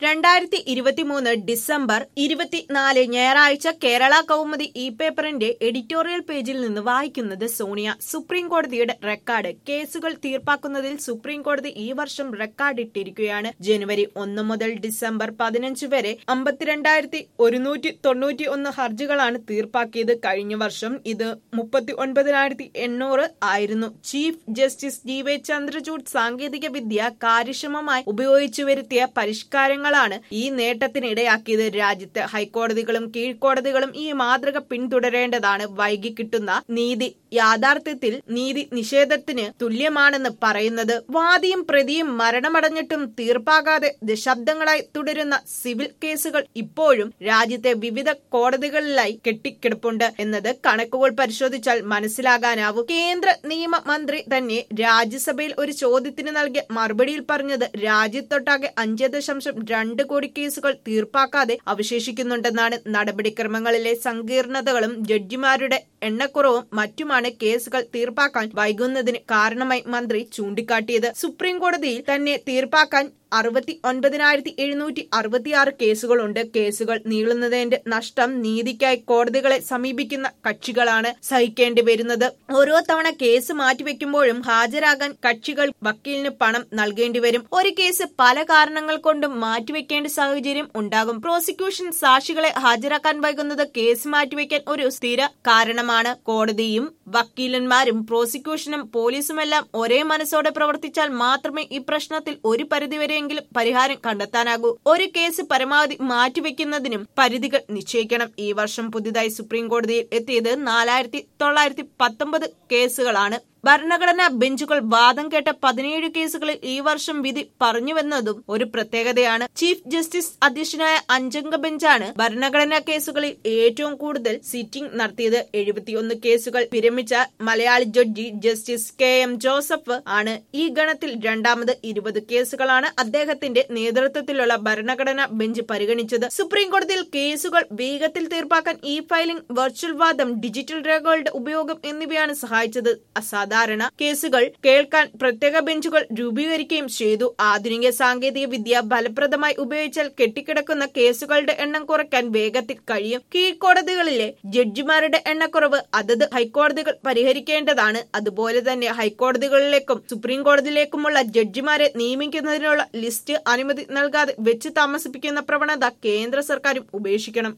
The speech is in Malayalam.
രണ്ടായിരത്തി ഇരുപത്തിമൂന്ന് ഡിസംബർ ഇരുപത്തിനാല് ഞായറാഴ്ച കേരള കൗമുദി ഇ പേപ്പറിന്റെ എഡിറ്റോറിയൽ പേജിൽ നിന്ന് വായിക്കുന്നത് സോണിയ സുപ്രീം കോടതിയുടെ റെക്കോർഡ് കേസുകൾ തീർപ്പാക്കുന്നതിൽ സുപ്രീം കോടതി ഈ വർഷം റെക്കോർഡ് ഇട്ടിരിക്കുകയാണ് ജനുവരി ഒന്ന് മുതൽ ഡിസംബർ പതിനഞ്ച് വരെ അമ്പത്തിരണ്ടായിരത്തി ഒരുന്നൂറ്റി തൊണ്ണൂറ്റി ഒന്ന് ഹർജികളാണ് തീർപ്പാക്കിയത് കഴിഞ്ഞ വർഷം ഇത് മുപ്പത്തി ഒൻപതിനായിരത്തി എണ്ണൂറ് ആയിരുന്നു chief justice D Y Chandrachud സാങ്കേതിക വിദ്യ കാര്യക്ഷമമായി ഉപയോഗിച്ചു വരുത്തിയ പരിഷ്കാരങ്ങളാണ് ഈ നേട്ടത്തിനിടയാക്കിയത് രാജ്യത്ത് ഹൈക്കോടതികളും കീഴ്ക്കോടതികളും ഈ മാതൃക പിന്തുടരേണ്ടതാണ് വൈകി കിട്ടുന്ന നീതി യാഥാർത്ഥ്യത്തിൽ നീതി നിഷേധത്തിന് തുല്യമാണെന്ന് പറയുന്നത് വാദിയും പ്രതിയും മരണമടഞ്ഞിട്ടും തീർപ്പാകാതെ ദശാബ്ദങ്ങളായി തുടരുന്ന സിവിൽ കേസുകൾ ഇപ്പോഴും രാജ്യത്തെ വിവിധ കോടതികളിലായി കെട്ടിക്കിടപ്പുണ്ട് എന്നത് കണക്കുകൾ പരിശോധിച്ചാൽ മനസ്സിലാകാനാവും കേന്ദ്ര നിയമ മന്ത്രി തന്നെ രാജ്യസഭയിൽ ഒരു ചോദ്യത്തിന് നൽകിയ മറുപടിയിൽ പറഞ്ഞത് രാജ്യത്തൊട്ടാകെ അഞ്ച് ദശാംശം രണ്ട് കോടി കേസുകൾ തീർപ്പാക്കാതെ അവശേഷിക്കുന്നുണ്ടെന്നാണ് നടപടിക്രമങ്ങളിലെ സങ്കീർണതകളും ജഡ്ജിമാരുടെ എണ്ണക്കുറവും മറ്റുമാണ് കേസുകൾ തീർപ്പാക്കാൻ വൈകുന്നതിന് കാരണമായി മന്ത്രി ചൂണ്ടിക്കാട്ടിയത് സുപ്രീം കോടതിയിൽ തന്നെ തീർപ്പാക്കാൻ അറുപത്തി ഒൻപതിനായിരത്തി എഴുന്നൂറ്റി അറുപത്തിയാറ് കേസുകളുണ്ട് കേസുകൾ നീളുന്നതിന്റെ നഷ്ടം നീതിക്കായി കോടതികളെ സമീപിക്കുന്ന കക്ഷികളാണ് സഹിക്കേണ്ടി വരുന്നത് ഓരോ തവണ കേസ് മാറ്റിവെക്കുമ്പോഴും ഹാജരാകാൻ കക്ഷികൾ വക്കീലിന് പണം നൽകേണ്ടി വരും ഒരു കേസ് പല കാരണങ്ങൾ കൊണ്ടും മാറ്റിവെക്കേണ്ട സാഹചര്യം ഉണ്ടാകും പ്രോസിക്യൂഷൻ സാക്ഷികളെ ഹാജരാക്കാൻ വൈകുന്നത് കേസ് മാറ്റിവെക്കാൻ ഒരു സ്ഥിര കാരണമാണ് കോടതിയും വക്കീലന്മാരും പ്രോസിക്യൂഷനും പോലീസുമെല്ലാം ഒരേ മനസ്സോടെ പ്രവർത്തിച്ചാൽ മാത്രമേ ഈ പ്രശ്നത്തിൽ ഒരു പരിധിവരെ എങ്കിലും പരിഹാരം കണ്ടെത്താനാകൂ ഒരു കേസ് പരമാവധി മാറ്റിവെക്കുന്നതിനും പരിധികൾ നിശ്ചയിക്കണം ഈ വർഷം പുതിയതായി സുപ്രീം കോടതിയിൽ എത്തിയത് നാലായിരത്തി തൊള്ളായിരത്തി പത്തൊമ്പത് കേസുകളാണ് ഭരണഘടനാ ബെഞ്ചുകൾ വാദം കേട്ട പതിനേഴ് കേസുകളിൽ ഈ വർഷം വിധി പറഞ്ഞുവെന്നതും ഒരു പ്രത്യേകതയാണ് ചീഫ് ജസ്റ്റിസ് അധ്യക്ഷനായ അഞ്ചംഗ ബെഞ്ചാണ് ഭരണഘടനാ കേസുകളിൽ ഏറ്റവും കൂടുതൽ സിറ്റിംഗ് നടത്തിയത് എഴുപത്തിയൊന്ന് കേസുകൾ വിരമിച്ച Malayali judge justice K M Joseph ആണ് ഈ ഗണത്തിൽ രണ്ടാമത് ഇരുപത് കേസുകളാണ് അദ്ദേഹത്തിന്റെ നേതൃത്വത്തിലുള്ള ഭരണഘടനാ ബെഞ്ച് പരിഗണിച്ചത് സുപ്രീം കോടതിയിൽ കേസുകൾ വേഗത്തിൽ തീർപ്പാക്കാൻ ഇ ഫയലിംഗ് വെർച്വൽ വാദം ഡിജിറ്റൽ രേഖകളുടെ ഉപയോഗം എന്നിവയാണ് സഹായിച്ചത് അസാധാരണ സാധാരണ കേസുകൾ കേൾക്കാൻ പ്രത്യേക ബെഞ്ചുകൾ രൂപീകരിക്കുകയും ചെയ്തു ആധുനിക സാങ്കേതിക വിദ്യ ഫലപ്രദമായി ഉപയോഗിച്ചാൽ കെട്ടിക്കിടക്കുന്ന കേസുകളുടെ എണ്ണം കുറയ്ക്കാൻ വേഗത്തിൽ കഴിയും കീഴ്ക്കോടതികളിലെ ജഡ്ജിമാരുടെ എണ്ണക്കുറവ് അതത് ഹൈക്കോടതികൾ പരിഹരിക്കേണ്ടതാണ് അതുപോലെ തന്നെ ഹൈക്കോടതികളിലേക്കും സുപ്രീം കോടതിയിലേക്കുമുള്ള ജഡ്ജിമാരെ നിയമിക്കുന്നതിനുള്ള ലിസ്റ്റ് അനുമതി നൽകാതെ വെച്ച് താമസിപ്പിക്കുന്ന പ്രവണത കേന്ദ്ര സർക്കാരും ഉപേക്ഷിക്കണം